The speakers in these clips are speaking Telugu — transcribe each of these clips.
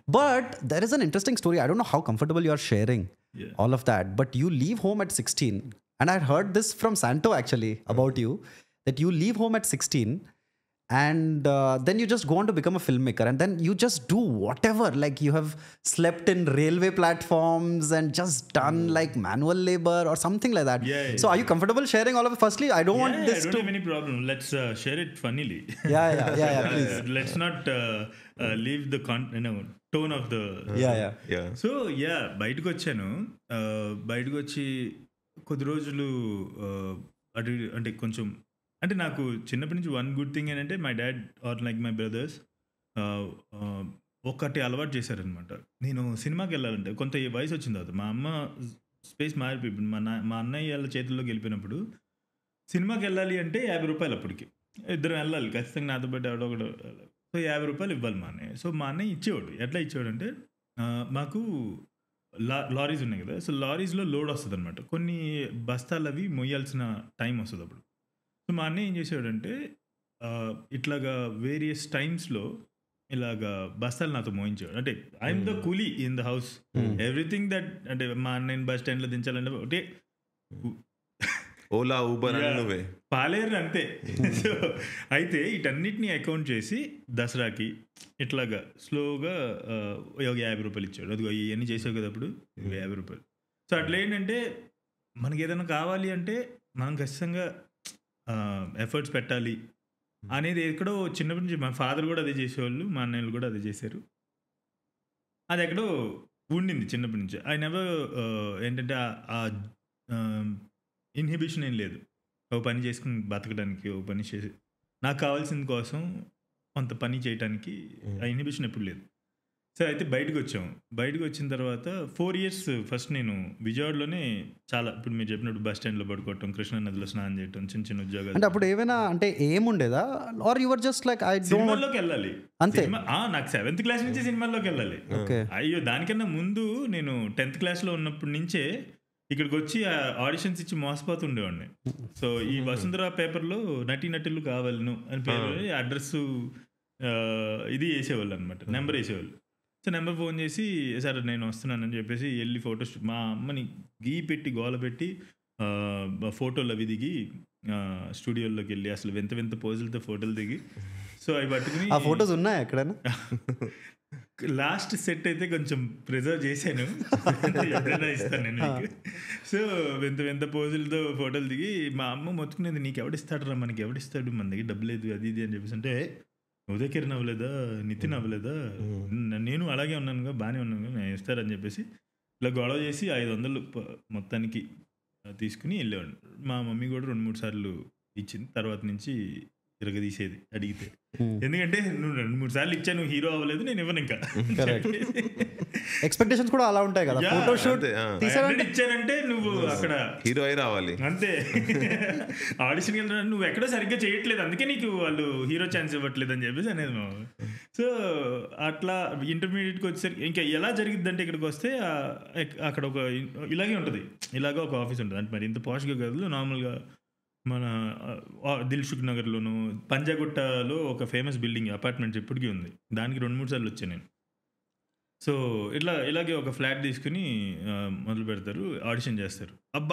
But there is an interesting story. I don't know how comfortable you are sharing Yeah. all of that. But you leave home at 16. And I heard this from Santo actually about you that you leave home at 16 and uh, then you just go on to become a filmmaker and then you just do whatever like you have slept in railway platforms and just done like manual labor or something like that Hmm. Yeah, yeah, so are you comfortable sharing all of it firstly i don't want Yeah, this I don't to have any problem. Let's uh, share it funnily. yeah yeah yeah, yeah please Uh, let's not uh, uh, leave the con- you know, tone of the yeah yeah yeah so yeah బయటకు వచ్చాను ఆ, బయటకు వచ్చి కొద్ది రోజులు ఆ, అటు ఇటు అంటే కొంచెం అంటే నాకు చిన్నప్పటి నుంచి వన్ గుడ్ థింగ్ ఏంటంటే my dad are like my brothers ఒకటి అలవాటు చేశారనమాట నేను సినిమాకి వెళ్ళాలంటే కొంత ఈ వయసు వచ్చిన తర్వాత మా అమ్మ స్పేస్ మారిపోయింది మా నా మా అన్నయ్య వాళ్ళ చేతుల్లోకి వెళ్ళిపోయినప్పుడు సినిమాకి వెళ్ళాలి అంటే యాభై రూపాయలు అప్పటికి ఇద్దరం వెళ్ళాలి ఖచ్చితంగా నాతో పాటు ఎవడో ఒకడు వెళ్ళాలి. సో యాభై రూపాయలు ఇవ్వాలి మా అన్నయ్య సో మా అన్నయ్య ఇచ్చేవాడు ఎట్లా ఇచ్చేవాడు అంటే ఆ, మాకు లా లారీస్ ఉన్నాయి కదా సో లారీస్లో లోడ్ వస్తుంది అనమాట కొన్ని బస్తాలు అవి మొయ్యాల్సిన టైం వస్తుంది అప్పుడు సో మా అన్నయ్య ఏం చేసేవాడంటే ఆ, ఇట్లాగా వేరియస్ టైమ్స్లో ఇలాగా బస్తాలు నాతో మోయించేవాడు అంటే I'm the coolie in the house everything that అంటే మా అన్నయ్యని బస్ స్టాండ్లో దించాలంటే ఒకటే ఓలా ఊబర్ అని Yeah. నువ్వే పాలేరు అంతే సో అయితే వీటన్నిటిని అకౌంట్ చేసి దసరాకి ఇట్లాగా స్లోగా ఆ, ఒక యాభై రూపాయలు ఇచ్చాడు అదిగో ఇవన్నీ చేసావు కదా అప్పుడు ఇవి యాభై రూపాయలు సో అట్లా ఏంటంటే మనకి ఏదైనా కావాలి అంటే మనం ఖచ్చితంగా ఎఫర్ట్స్ పెట్టాలి అనేది ఎక్కడో చిన్నప్పటి నుంచి మా ఫాదర్ కూడా అదే చేసేవాళ్ళు మా అన్నయ్యలు కూడా అదే చేశారు అది ఎక్కడో ఉండింది చిన్నప్పటి నుంచి ఆయన ఎవరు ఏంటంటే ఆ ఇన్హిబిషన్ ఏం లేదు ఓ పని చేసుకుని బతకడానికి ఓ పని చేసి నాకు కావాల్సిన కోసం కొంత పని చేయడానికి ఆ ఇన్హిబిషన్ ఎప్పుడు లేదు సో అయితే బయటకు వచ్చాము బయటకు వచ్చిన తర్వాత ఫోర్ ఇయర్స్ ఫస్ట్ నేను విజయవాడలోనే చాలా ఇప్పుడు మీరు చెప్పినట్టు బస్ స్టాండ్లో పడుకోవటం కృష్ణా నదిలో స్నానం చేయటం చిన్న చిన్న ఉద్యోగాలు అంటే అప్పుడు ఏమైనా అంటే ఏముండేదా are your just like I don't సినిమాల్లోకి వెళ్ళాలి అంతే. సినిమా- ఆ, నాకు సెవెంత్ క్లాస్ నుంచి సినిమాల్లోకి వెళ్ళాలి ఓకే అయ్యో దానికన్నా ముందు నేను టెన్త్ క్లాస్లో ఉన్నప్పటి నుంచే ఇక్కడికి వచ్చి ఆడిషన్స్ ఇచ్చి మోసపోతుండేవాడిని సో ఈ వసుంధర పేపర్లో నటీ నటులు కావాలను అని పేరు అడ్రస్ ఇది వేసేవాళ్ళు అనమాట నెంబర్ వేసేవాళ్ళు సో నెంబర్ ఫోన్ చేసి సార్ నేను వస్తున్నానని చెప్పేసి వెళ్ళి ఫోటో మా అమ్మని గీ పెట్టి గోల పెట్టి ఆ, ఫోటోలు అవి దిగి ఆ, స్టూడియోలోకి వెళ్ళి అసలు వింత వింత పోజులతో ఫోటోలు దిగి సో అవి పట్టుకుని ఆ ఫొటోస్ ఉన్నాయా ఎక్కడైనా లాస్ట్ సెట్ అయితే కొంచెం ప్రిజర్వ్ చేశాను ఎప్పుడైనా ఇస్తాను నేను మీకు. సో వింత వింత పోజులతో ఫోటోలు దిగి మా అమ్మ మొత్తుకునేది నీకు ఎవడిస్తాడు రా మనకి ఎవడిస్తాడు మన దగ్గర డబ్బు లేదు అది ఇది అని చెప్పేసి అంటే ఉదయ్ కిరణ్ అవ్వలేదా నితిన్ అవ్వలేదా న- నేను అలాగే ఉన్నానుగా బాగానే ఉన్నాను నేను ఇస్తారని చెప్పేసి ఇలా గొడవ చేసి ఐదు వందలు ప- మొత్తానికి ఆ, తీసుకుని వెళ్ళేవాడు మా మమ్మీ కూడా రెండు మూడు సార్లు ఇచ్చింది తర్వాత నుంచి తిరగదీసేది అడిగితే ఎందుకంటే నువ్వు రెండు మూడు సార్లు ఇచ్చా నువ్వు హీరో అవ్వలేదు నేను ఇవ్వను ఇంకా Correct. ఎక్స్పెక్టేషన్స్ కూడా అలా ఉంటాయి కదా Yeah, ఫోటో షూట్ అంతే, ఆ. తీసారంటే ఇచ్చానంటే నువ్వు అక్కడ హీరో అయి రావాలి అంతే ఆడిషన్కి వెళ్ళిన నువ్వు ఎక్కడో సరిగ్గా చేయట్లేదు అందుకే నీకు వాళ్ళు హీరో ఛాన్స్ ఇవ్వట్లేదు అని చెప్పేసి అనేది మా సో అట్లా ఇంటర్మీడియట్కి వచ్చేసరికి ఇంకా ఎలా జరిగిద్దంటే ఇక్కడికి వస్తే ఆ, ఎక్- అక్కడ ఒక ఇలాగే ఉంటుంది ఇలాగ ఒక ఆఫీస్ ఉంటుంది అంటే మరి ఇంత పాష్గా కాదు నార్మల్గా మన ఆ, దిల్సుఖ్ నగర్లోను పంజాగుట్టలో ఒక ఫేమస్ బిల్డింగ్ అపార్ట్మెంట్స్ ఇప్పటికీ ఉంది దానికి రెండు మూడు సార్లు వచ్చాను నేను సో ఇట్లా ఇలాగే ఒక ఫ్లాట్ తీసుకుని ఆ, మొదలు పెడతారు ఆడిషన్ చేస్తారు అబ్బా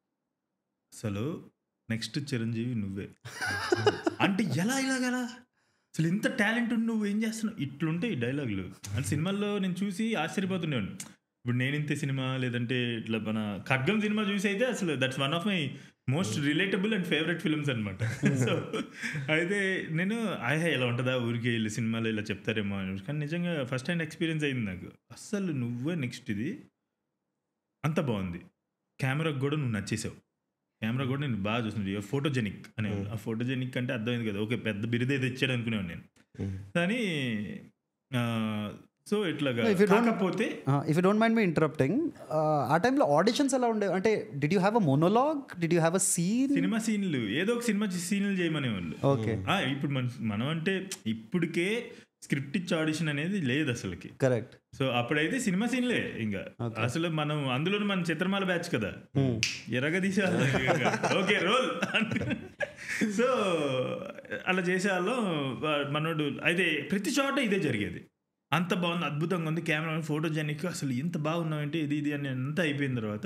అసలు నెక్స్ట్ చిరంజీవి నువ్వే అంటే ఎలా ఇలాగలా అసలు ఇంత టాలెంట్ ఉండి నువ్వు ఏం చేస్తున్నావు ఇట్లుంటే ఈ డైలాగులు అంటే సినిమాల్లో నేను చూసి ఆశ్చర్యపోతుండేవాడిని ఇప్పుడు నేను ఇంతే సినిమా లేదంటే ఇట్లా మన ఖడ్గం సినిమా చూసి అయితే అసలు that's one of my most relatable and favourite films అనమాట సో అయితే నేను ఆహా ఎలా ఉంటుందా ఊరికి వెళ్ళి సినిమాలో ఇలా చెప్తారేమో అని కానీ నిజంగా ఫస్ట్ హ్యాండ్ ఎక్స్పీరియన్స్ అయింది నాకు అస్సలు నువ్వే నెక్స్ట్ ఇది అంత బాగుంది కెమెరాకి కూడా నువ్వు నచ్చేసావు కెమెరా కూడా నేను బాగా చూస్తున్నాడు ఫోటోజెనిక్ అనే ఆ ఫోటోజెనిక్ అంటే అర్థమైంది కదా ఓకే పెద్ద బిరుదు ఏదో ఇచ్చాడు అనుకునేవాడు నేను కానీ సో ఇట్లాగా If you don't- కాకపోతే if you don't mind me interrupting ఆ టైంలో ఆడిషన్స్ ఎలా ఉండేవి అంటే did you have a monologue did you have a scene cinema సీన్లు ఏదో ఒక సినిమా సీన్లు చేయమనేవాళ్ళు ఓకే ఆ, ఇప్పుడు మన మనం అంటే ఇప్పటికే స్క్రిప్ట్ ఇచ్చి ఆడిషన్ అనేది లేదు అసలుకి కరెక్ట్ సో అప్పుడైతే సినిమా సీన్లే ఇంకా అసలు మనం అందులో మన చిత్రమాల బ్యాచ్ కదా ఎర్రగా తీసేవాళ్ళం ఇంకా. ఓకే రోల్ సో అలా చేసేవాళ్ళం వా- మనోడు అయితే ప్రతి చోట ఇదే జరిగేది అంత బాగుంది అద్భుతంగా ఉంది కెమెరా ఫోటోజెనిక్ అసలు ఎంత బాగున్నావంటే ఇది ఇది అని అంత అయిపోయిన తర్వాత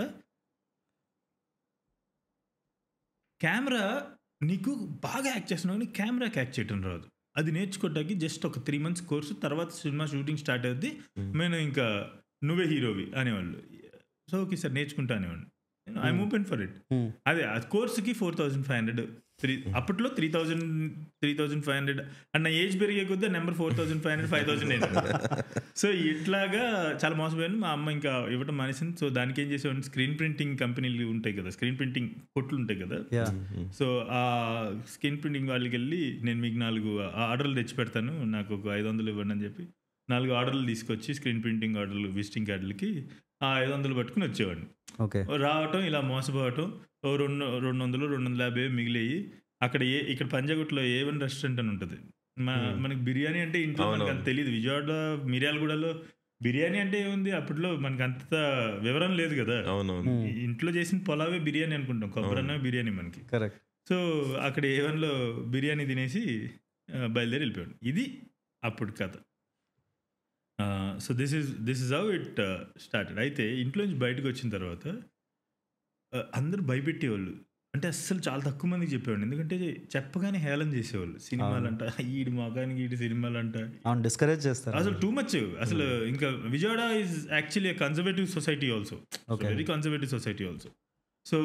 కెమెరా నీకు బాగా యాక్ట్ చేస్తున్నావు కానీ కెమెరా క్యాచ్ చేయటం రాదు అది నేర్చుకోవడానికి జస్ట్ ఒక త్రీ మంత్స్ కోర్సు తర్వాత సినిమా షూటింగ్ స్టార్ట్ అవుద్ది నేను ఇంకా నువ్వే హీరోవి అనేవాళ్ళు సో ఓకే సార్ నేర్చుకుంటా అనేవాడిని I'm open for it Hmm. అదే ఆ కోర్సుకి four thousand five hundred three అప్పట్లో three thousand three thousand five hundred అన్న ఏజ్ పెరిగే కొద్దీ number four thousand five hundred five thousand so ఇట్లాగా చాలా మోసపోయాను మా అమ్మ ఇంకా ఇవ్వటం మానేసింది సో దానికి ఏం చేసేవాడిని స్క్రీన్ ప్రింటింగ్ కంపెనీలు ఉంటాయి కదా స్క్రీన్ ప్రింటింగ్ కొట్లు ఉంటాయి కదా యా సో ఆ స్క్రీన్ ప్రింటింగ్ వాళ్ళకి వెళ్ళి నేను మీకు నాలుగు ఆర్డర్లు తెచ్చి పెడతాను నాకు ఒక ఐదు వందలు ఇవ్వండి అని చెప్పి నాలుగు ఆర్డర్లు తీసుకొచ్చి స్క్రీన్ ప్రింటింగ్ ఆర్డర్లు విజిటింగ్ కార్డులకి ఆ ఐదు వందలు పట్టుకుని వచ్చేవాడిని ఓకే రావటం ఇలా మోసపోవటం ఓ రెండు రెండు వందలు రెండు వందల యాభై మిగిలేయి అక్కడ ఏ ఇక్కడ పంజాగుట్లో ఏ వన్ రెస్టారెంట్ అని ఉంటుంది మన మనకి బిర్యానీ అంటే ఇంట్లో మనకు అంత అవునవును. తెలియదు విజయవాడ మిర్యాలగూడలో బిర్యానీ అంటే ఏముంది అప్పట్లో మనకి అంత వివరం లేదు కదా అవునవును Hmm. ఇంట్లో చేసిన పొలావే బిర్యానీ అనుకుంటాం కొబ్బరన్న బిర్యానీ మనకి కరెక్ట్ సో అక్కడ ఏవన్లో బిర్యానీ తినేసి ఆ, బయలుదేరి వెళ్ళిపోయాడు ఇది అప్పుడు కథ so this is this is how it started అయితే ఇంట్లోంచి బయటకు వచ్చిన తర్వాత ఆ, అందరూ భయపెట్టేవాళ్ళు అంటే అస్సలు చాలా తక్కువ మందికి చెప్పేవాడు ఎందుకంటే చెప్పగానే హేళన చేసేవాళ్ళు సినిమాలు అంట ఈడి మొగానికి ఈడి సినిమాలు అంట అవును డిస్కరేజ్ చేస్తారు అసలు టూ మచ్ అసలు ఇంకా Vijayawada is actually conservative society also Okay. Very conservative society also so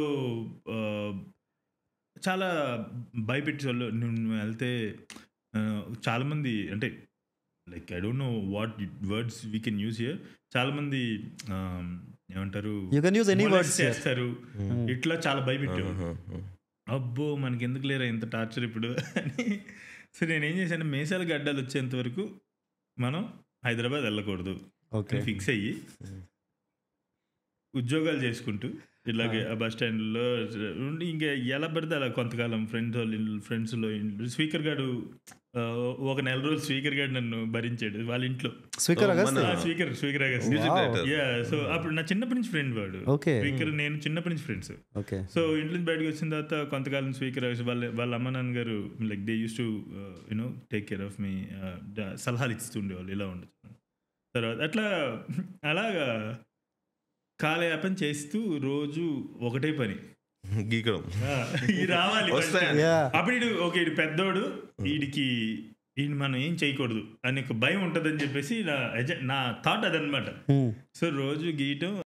చాలా భయపెట్టే వాళ్ళు నువ్వు నువ్వు వెళ్తే uh, చాలా మంది అంటే like I don't know what words we can use here చాలా మంది um, ఏమంటారు you can use any molest words చేస్తారు ఇట్లా చాలా భయపెట్టేవాళ్ళు ఆహా. అబ్బో మనకి ఎందుకు లేరా ఇంత టార్చర్ ఇప్పుడు అని సో నేనేం చేశాను మీసాల గడ్డలు వచ్చేంత వరకు మనం హైదరాబాద్ వెళ్ళకూడదు ఓకే ఫిక్స్ అయ్యి ఉద్యోగాలు చేసుకుంటూ ఇట్లాగే ఆ బస్ స్టాండ్లో ఉండి ఇంకా ఎలా పడితే అలా కొంతకాలం ఫ్రెండ్స్ వాళ్ళ ఇల్లు ఫ్రెండ్స్లో ఇంట్లో స్పీకర్ గారు ఆ, ఒక నెల రోజులు స్పీకర్ గారు నన్ను భరించాడు వాళ్ళ ఇంట్లో స్పీకర్ Oh, అగస్ట్ మన- speaker speaker music Wow. Director yeah so అప్పుడు నా చిన్నప్పటి నుంచి ఫ్రెండ్ వాడు Okay. స్పీకర్ నేను చిన్నప్పటి నుంచి ఫ్రెండ్స్ ఓకే సో ఇంట్లో నుంచి బయటకు వచ్చిన తర్వాత కొంతకాలం స్పీకర్ వాళ్ళ వాళ్ళ అమ్మ నాన్నగారు like they use to you know take care of me సలహాలు ఇస్తుండేవాళ్ళు ఇలా ఉండొచ్చు తర్వాత అట్లా అలాగా కాలయాపన చేస్తూ రోజు ఒకటే పని గీకడం ఆ, ఈ రావాలి వస్తాయని. యా అప్పుడు ఈడు ఓకే ఈడు పెద్దోడు వీడికి ఈయన మనం ఏం చేయకూడదు అనే ఒక భయం ఉంటుందని చెప్పేసి నా ఎజె- నా థాట్ అదనమాట సో రోజు గీయటం